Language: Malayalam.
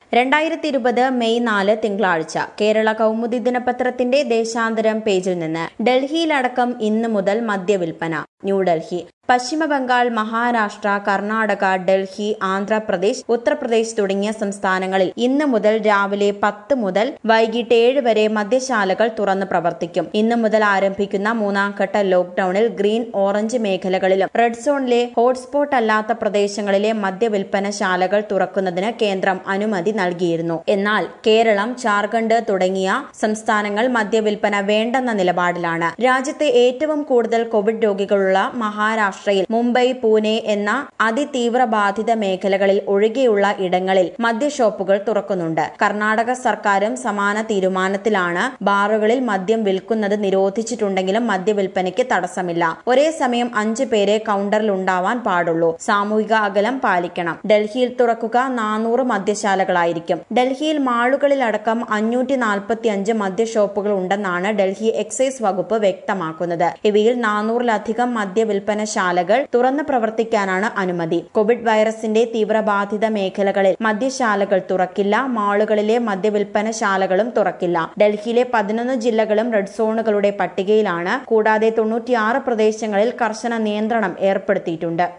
രണ്ടായിരത്തി ഇരുപത് മെയ് നാല് തിങ്കളാഴ്ച കേരള കൗമുദി ദിനപത്രത്തിന്റെ ദേശാന്തരം പേജിൽ നിന്ന് ഡൽഹിയിലടക്കം ഇന്ന് മുതൽ മദ്യവിൽപ്പന ന്യൂഡൽഹി പശ്ചിമ ബംഗാൾ മഹാരാഷ്ട്ര കർണാടക ഡൽഹി ആന്ധ്രാപ്രദേശ് ഉത്തർപ്രദേശ് തുടങ്ങിയ സംസ്ഥാനങ്ങളിൽ ഇന്ന് മുതൽ രാവിലെ പത്ത് മുതൽ വൈകിട്ട് ഏഴ് വരെ മദ്യശാലകൾ തുറന്ന് പ്രവർത്തിക്കും ഇന്ന് മുതൽ ആരംഭിക്കുന്ന മൂന്നാം ഘട്ട ലോക്ഡൌണിൽ ഗ്രീൻ ഓറഞ്ച് മേഖലകളിലും റെഡ് സോണിലെ ഹോട്ട്സ്പോട്ട് അല്ലാത്ത പ്രദേശങ്ങളിലെ മദ്യവിൽപ്പനശാലകൾ തുറക്കുന്നതിന് കേന്ദ്രം അനുമതി നൽകിയിരുന്നു എന്നാൽ കേരളം ജാർഖണ്ഡ് തുടങ്ങിയ സംസ്ഥാനങ്ങൾ മദ്യവിൽപ്പന വേണ്ടെന്ന നിലപാടിലാണ് രാജ്യത്തെ ഏറ്റവും കൂടുതൽ കോവിഡ് രോഗികളുള്ള മഹാരാഷ്ട്രയിൽ മുംബൈ പൂനെ എന്ന അതിതീവ്ര ബാധിത മേഖലകളിൽ ഒഴികെയുള്ള ഇടങ്ങളിൽ മദ്യഷോപ്പുകൾ തുറക്കുന്നുണ്ട് കർണാടക സർക്കാരും സമാന തീരുമാനത്തിലാണ് ബാറുകളിൽ മദ്യം വിൽക്കുന്നത് നിരോധിച്ചിട്ടുണ്ടെങ്കിലും മദ്യവിൽപ്പനയ്ക്ക് തടസ്സമില്ല ഒരേ സമയം അഞ്ചു പേരെ കൌണ്ടറിൽ ഉണ്ടാവാൻ പാടുള്ളൂ സാമൂഹിക അകലം പാലിക്കണം ഡൽഹിയിൽ തുറക്കുക നാനൂറ് മദ്യശാലകളായിരിക്കും ഡൽഹിയിൽ മാളുകളിലടക്കം അഞ്ഞൂറ്റി നാൽപ്പത്തി അഞ്ച് മദ്യഷോപ്പുകൾ ഉണ്ടെന്നാണ് ഡൽഹി എക്സൈസ് വകുപ്പ് വ്യക്തമാക്കുന്നത് ഇവയിൽ നാനൂറിലധികം മദ്യവിൽപ്പനശാലകൾ തുറന്ന് പ്രവർത്തിക്കാനാണ് അനുമതി കോവിഡ് വൈറസിന്റെ തീവ്രബാധിത മേഖലകളിൽ മദ്യശാലകൾ തുറക്കില്ല മാളുകളിലെ മദ്യവിൽപ്പനശാലകളും തുറക്കില്ല ഡൽഹിയിലെ പതിനൊന്ന് ജില്ലകളും റെഡ് സോണുകളുടെ പട്ടികയിലാണ് കൂടാതെ തൊണ്ണൂറ്റിയാറ് പ്രദേശങ്ങളിൽ കർശന നിയന്ത്രണം ഏർപ്പെടുത്തിയിട്ടുണ്ട്